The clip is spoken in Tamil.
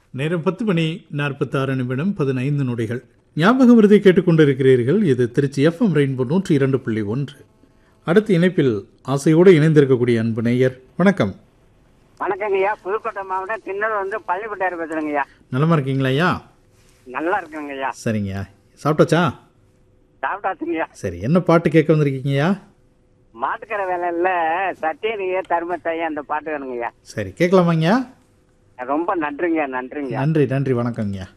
நேரம் பத்து மணி நாற்பத்தாறு நிமிடம் பதினைந்து நொடிகள் ஞாபக விருதை கேட்டுக்கொண்டிருக்கிறீர்கள் இது திருச்சி எஃப்எம் ரெயின்போ நூற்றி இரண்டு புள்ளி ஒன்று அடுத்த இணைப்பில் ஆசையோடு இணைந்திருக்கக்கூடிய அன்பு நேயர் வணக்கம் வணக்கங்க ஐயா புதுக்கோட்டை மாவட்டம் திண்ணூர் வந்து பள்ளிப்பட்டார் பேசுறேங்க ஐயா நலமா இருக்கீங்களா ஐயா நல்லா இருக்குங்க ஐயா சரிங்கய்யா சாப்பிட்டாச்சா சாப்பிட்டாச்சுங்க ஐயா சரி என்ன பாட்டு கேட்க வந்திருக்கீங்கய்யா மாட்டுக்கரை வேலையில சத்தியனிய தர்மத்தாயி அந்த பாட்டு வேணுங்க ஐயா சரி கேட்கலாமாங்கய்யா ரொம்ப நன்றிங்க நன்றிங்க நன்றி நன்றி வணக்கங்கய்யா